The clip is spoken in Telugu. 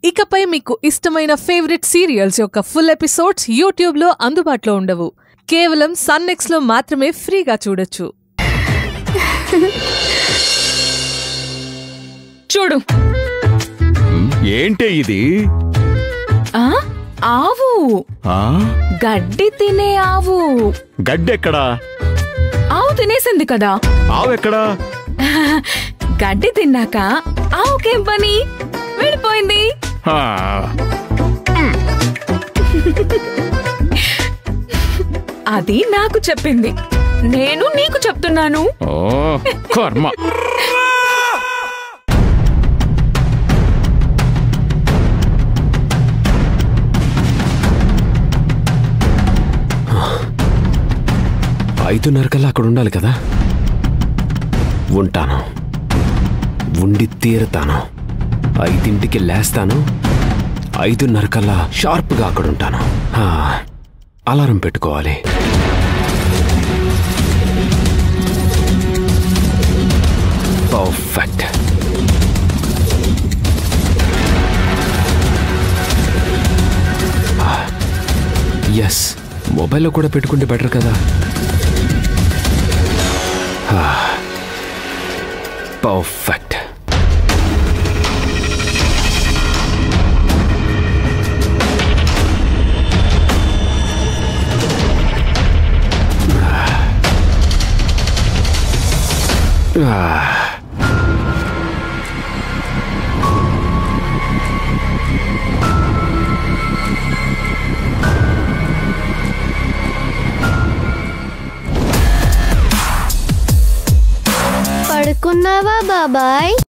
ఇకపై మీకు ఇష్టమైన ఫేవరెట్ సీరియల్స్ యొక్క ఫుల్ ఎపిసోడ్స్ యూట్యూబ్లో అందుబాటులో ఉండవు కేవలం సన్నెక్స్లో మాత్రమే ఫ్రీగా చూడొచ్చు చూడు ఏంటే ఇది ఆ ఆవు ఆ గడ్డి తినే ఆవు గడ్డెక్కడా ఆవు తినేసింది కదా ఆవెక్కడా గడ్డి తిన్నాక ఆవుకేం పని వెళ్ళిపోయింది ఆ, అది నాకు చెప్పింది నేను నీకు చెప్తున్నాను ఓ కర్మ ఐదున్నర కల్లా అక్కడ ఉండాలి కదా ఉంటాను ఉండి తీరుతాను ఐదింటికి లేస్తాను ఐదున్నర కల్లా షార్ప్గా అక్కడ ఉంటాను ఆ, అలారం పెట్టుకోవాలి పర్ఫెక్ట్ ఎస్ మొబైల్లో కూడా పెట్టుకుంటే బెటర్ కదా పర్ఫెక్ట్ పడుకున్నావా బాబాయ్